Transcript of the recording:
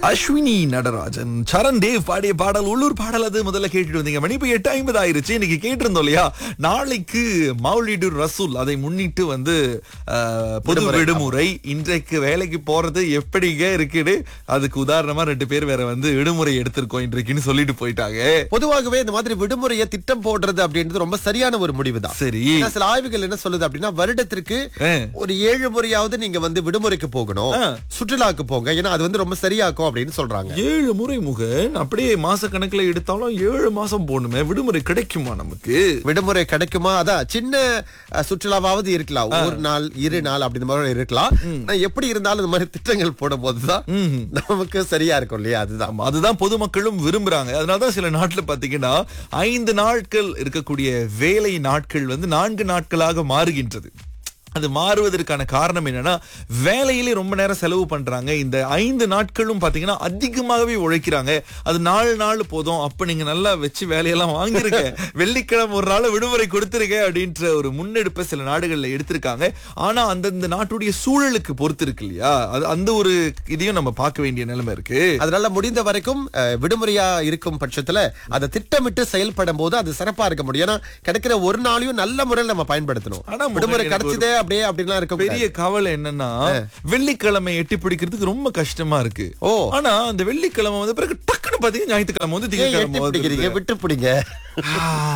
அஸ்வினி நடராஜன் சரண் தேவ் பாடிய பாடல் உள்ளூர் பாடல் அது முதல்ல கேட்டுட்டு வந்தீங்க மணி இப்ப எட்டு ஐம்பது ஆயிருச்சு இன்னைக்கு கேட்டிருந்தோம் இல்லையா நாளைக்கு மௌலிடு ரசூல் அதை முன்னிட்டு வந்து அஹ், பொது விடுமுறை இன்றைக்கு வேலைக்கு போறது எப்படிங்க இருக்குது அதுக்கு உதாரணமா ரெண்டு பேர் வேற வந்து விடுமுறை எடுத்திருக்கோம் இன்றைக்குன்னு சொல்லிட்டு போயிட்டாங்க பொதுவாகவே இந்த மாதிரி விடுமுறையை திட்டம் போடுறது அப்படின்றது ரொம்ப சரியான ஒரு முடிவுதான் சரி ஏன்னா சில ஆய்வுகள் என்ன சொல்லுது அப்படின்னா வருடத்திற்கு ஆ. ஒரு ஏழு முறையாவது நீங்க வந்து விடுமுறைக்கு போகணும் சுற்றுலாக்கு போங்க ஏன்னா அது வந்து ரொம்ப சரியாக்கும் அப்படின்னு சொல்றாங்க ஏழு முறை முகன் அப்படியே மாச கணக்குல எடுத்தாலும் ஏழு மாசம் போகணுமே விடுமுறை கிடைக்குமா நமக்கு விடுமுறை கிடைக்குமா அதான் சின்ன அஹ், சுற்றுலாவாவது இருக்கலாம் ஒரு நாள் இரு நாள் அப்படி இந்த மாதிரி இருக்கலாம் ஆனா எப்படி இருந்தாலும் இந்த மாதிரி திட்டங்கள் போடும் போதுதான் நமக்கு சரியா இருக்கும் இல்லையா அதுதான் ஆமா, அதுதான் பொதுமக்களும் விரும்புறாங்க அதனாலதான் சில நாட்டுல பாத்தீங்கன்னா ஐந்து நாட்கள் இருக்கக்கூடிய வேலை நாட்கள் வந்து நான்கு நாட்களாக மாறுகின்றது அது மாறுவதற்கான காரணம் என்னன்னா வேலையிலே ரொம்ப நேரம் செலவு பண்றாங்க இந்த ஐந்து நாட்களும் பாத்தீங்கன்னா அதிகமாகவே உழைக்கிறாங்க அது நாலு நாள் போதும் அப்ப நீங்க நல்லா வச்சு வேலையெல்லாம் வாங்கிருங்க வெள்ளிக்கிழமை ஒரு நாள் விடுமுறை கொடுத்துருங்க அப்படின்ற ஒரு முன்னெடுப்பை சில நாடுகள்ல எடுத்திருக்காங்க ஆனா அந்தந்த நாட்டுடைய சூழலுக்கு பொறுத்து இருக்கு இல்லையா அது அந்த ஒரு இதையும் நம்ம பார்க்க வேண்டிய நிலைமை இருக்கு அதனால முடிந்த வரைக்கும் அஹ், விடுமுறையா இருக்கும் பட்சத்துல அதை திட்டமிட்டு செயல்படும் போது அது சிறப்பா இருக்க முடியும் ஏன்னா கிடைக்கிற ஒரு நாளையும் நல்ல முறையில் நம்ம பயன்படுத்தணும் ஆனா முகன் விடுமுறை எனக்கு கிடைச்சதே அப்படியே அப்படிலாம் இருக்க பெரிய கவலை என்னன்னா வெள்ளிக்கிழமை எட்டி பிடிக்கிறதுக்கு ரொம்ப கஷ்டமா இருக்கு ஓ. ஆனா அந்த வெள்ளிக்கிழமை வந்து பிறகு டக்குன்னு பாத்தீங்கன்னா ஞாயிற்றுக்கிழமை வந்து ஏன் எட்டி திங்கட்கிழமை பிடிக்கிறீங்க வந்துருது. விட்டு பிடிங்க ஆ,